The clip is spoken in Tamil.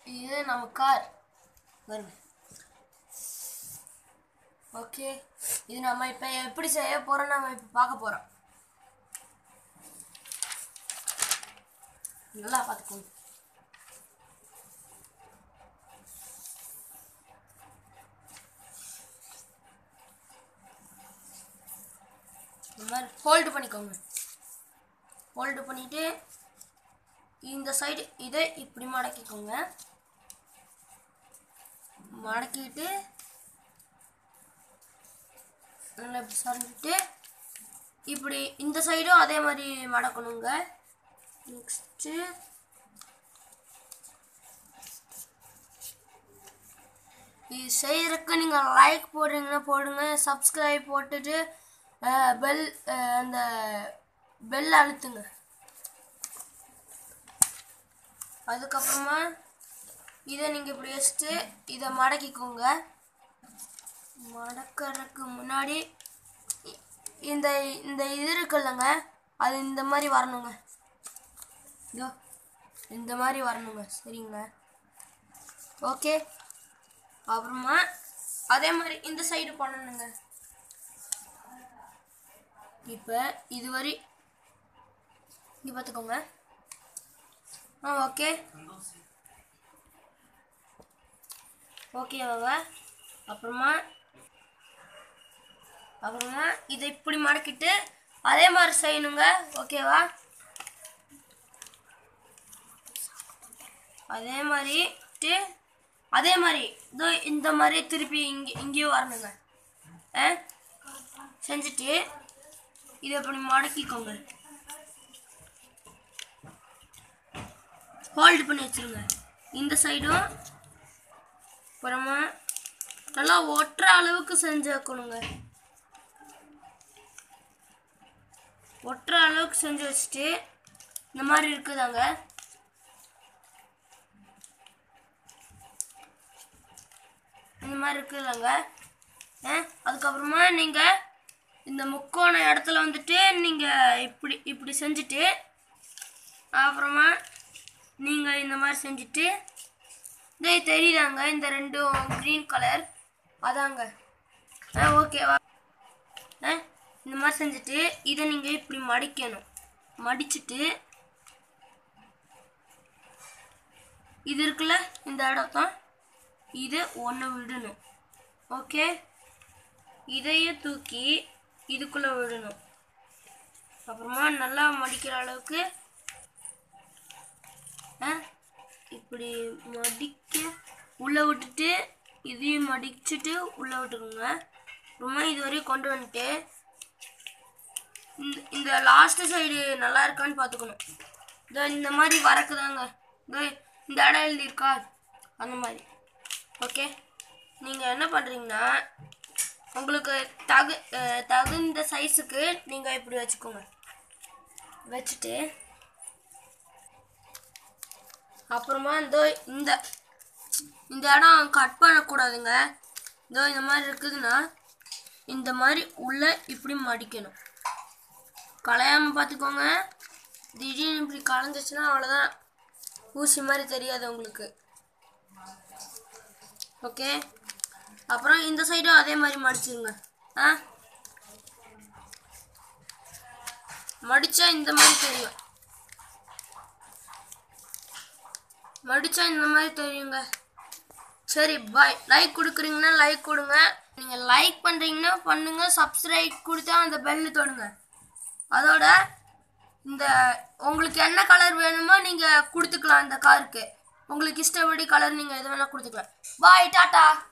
இது நம்ம கார் வருங்க ஓகே இது நம்ம இப்போ எப்படி செய்ய போகிறோம் நம்ம இப்போ பார்க்க போகிறோம் நல்லா பார்த்துக்கோங்க இந்த மாதிரி ஹோல்டு பண்ணிக்கோங்க ஹோல்டு பண்ணிட்டு இந்த சைடு இதை இப்படி மடக்கிக்கோங்க மடக்கிட்டு நல்லா இப்படி சரிஞ்சிட்டு இப்படி இந்த சைடும் அதே மாதிரி மடக்கணுங்க நெக்ஸ்ட்டு இது செய்யறதுக்கு நீங்கள் லைக் போடுறீங்கன்னா போடுங்க சப்ஸ்கிரைப் போட்டுட்டு பெல் அந்த பெல் அழுத்துங்க அதுக்கப்புறமா இதை நீங்கள் இப்படி வச்சுட்டு இதை மடக்கிக்கோங்க மடக்கிறதுக்கு முன்னாடி இ- இந்த இந்த இது இருக்குல்லங்க அது இந்த மாதிரி வரணுங்க இதோ இந்த மாதிரி வரணுங்க சரிங்க ஓகே அப்புறமா அதே மாதிரி இந்த சைடு பண்ணணுங்க இப்போ இதுவரை இங்கே பார்த்துக்கோங்க ஆ ஓகே ஓகேவாங்க அப்புறமா அப்புறமா இதை இப்படி மடக்கிட்டு அதே மாதிரி செய்யணுங்க ஓகேவா அதே மாதிரி ட்டு, அதே மாதிரி இதோ இந்த மாதிரி திருப்பி இங்கே இங்கேயும் வரணுங்க ஆ செஞ்சுட்டு இதை இப்படி மடக்கிக்கோங்க ஹோல்டு பண்ணி வச்சிருங்க இந்த சைடும் அப்புறமா நல்லா ஒட்டுற அளவுக்கு செஞ்சு வைக்கணுங்க ஒட்டுற அளவுக்கு செஞ்சு வச்சுட்டு இந்த மாதிரி இருக்குதாங்க இந்த மாதிரி இருக்குதாங்க ஆ, அதுக்கப்புறமா நீங்கள் இந்த முக்கோண இடத்துல வந்துட்டு நீங்கள் இப்படி இப்படி செஞ்சுட்டு அப்புறமா நீங்கள் இந்த மாதிரி செஞ்சுட்டு இதே தெரியுதாங்க இந்த ரெண்டும் க்ரீன் கலர் அதாங்க ஆ ஓகேவா ஆ இந்த மாதிரி செஞ்சுட்டு இதை நீங்கள் இப்படி மடிக்கணும் மடிச்சுட்டு இது இருக்குல்ல இந்த இடம் தான் இது ஒன்று விடணும் ஓகே இதையும் தூக்கி இதுக்குள்ளே விடணும் அப்புறமா நல்லா மடிக்கிற அளவுக்கு ஆ, இப்படி மடிக்க உள்ளே விட்டுட்டு இதையும் மடிச்சுட்டு உள்ளே விட்டுருங்க அப்புறமா இது வரையும் கொண்டு வந்துட்டு இந்த இந்த லாஸ்ட் சைடு நல்லா இருக்கான்னு பார்த்துக்கணும் இதோ இந்த மாதிரி வரக்குதாங்க இதோ இந்த இடம் எழுதியிருக்கா அந்த மாதிரி ஓகே நீங்கள் என்ன பண்ணுறீங்கன்னா உங்களுக்கு தகு அஹ், தகுந்த சைஸுக்கு நீங்கள் இப்படி வச்சுக்கோங்க வச்சுட்டு அப்புறமா இதோ இந்த இந்த இடம் கட் பண்ணக்கூடாதுங்க இதோ இந்த மாதிரி இருக்குதுன்னா இந்த மாதிரி உள்ள இப்படி மடிக்கணும் களையாமல் பார்த்துக்கோங்க திடீர்னு இப்படி களைஞ்சிச்சுன்னா அவ்வளோதான் ஊசி மாதிரி தெரியாது உங்களுக்கு ஓகே அப்புறம் இந்த சைடும் அதே மாதிரி மடிச்சிருங்க ஆ மடிச்சா இந்த மாதிரி தெரியும் மடிச்சா இந்த மாதிரி தெரியுங்க சரி பாய் லைக் கொடுக்குறீங்கன்னா லைக் கொடுங்க நீங்கள் லைக் பண்ணுறீங்கன்னா பண்ணுங்க சப்ஸ்கிரைப் கொடுத்தா அந்த பெல்லு தொடுங்க அதோட இந்த உங்களுக்கு என்ன கலர் வேணுமோ நீங்கள் கொடுத்துக்கலாம் இந்த காருக்கு உங்களுக்கு இஷ்டப்படி கலர் நீங்கள் எது வேணால் கொடுத்துக்கலாம் பாய் டாட்டா